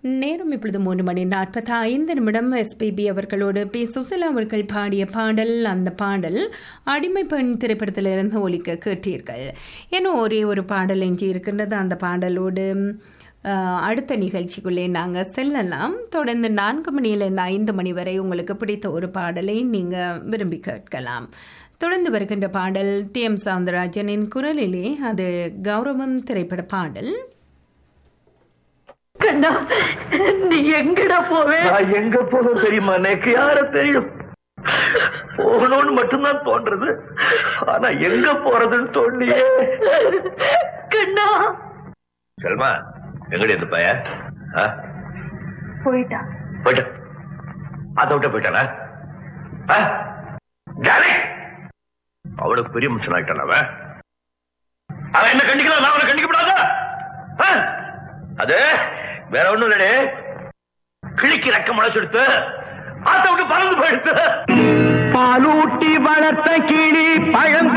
நேரம் இப்பொழுது மூன்று மணி நாற்பத்தி ஐந்து நிமிடம் எஸ்பிபி அவர்களோடு பி சுசிலா அவர்கள் பாடிய பாடல் அந்த பாடல் அடிமை பெண் திரைப்படத்திலிருந்து ஒலிக்க கேட்டீர்கள் ஏன்னா ஒரே ஒரு பாடல் எஞ்சி இருக்கின்றது அந்த பாடலோடு அஹ், அடுத்த நிகழ்ச்சிக்குள்ளே நாங்கள் செல்லலாம் தொடர்ந்து நான்கு மணியிலிருந்து ஐந்து மணி வரை உங்களுக்கு பிடித்த ஒரு பாடலை நீங்கள் விரும்பி கேட்கலாம் தொடர்ந்து வருகின்ற பாடல் டி எம் சவுந்தரராஜனின் குரலிலே அது கௌரவம் திரைப்பட பாடல் கண்ணா நீ எங்கடா போவே நான் எங்க போகணும் தெரியுமா எனக்கு யார தெரியும் போகணும்னு மட்டும்தான் தோன்றது ஆனா எங்க போறதுன்னு தோண்டியே கண்ணா செல்மா எங்கடி இந்த பைய போயிட்டான் போயிட்ட அதை விட்ட போயிட்டானா ஆ? ஜானகி! அவனுக்கு பெரிய மனுஷன் ஆயிட்டான் அவன் அவன் என்ன கண்டிக்கலாம் நான் அவனை கண்டிக்கப்படாதா ஆ? அது வேற ஒண்ணும் இல்லடே கிழிக்கு ரக்கம் முளைச்செடுத்து ஆத்த விட்டு பறந்து போயிடுத்து பாலூட்டி வளர்த்த கிளி பழம்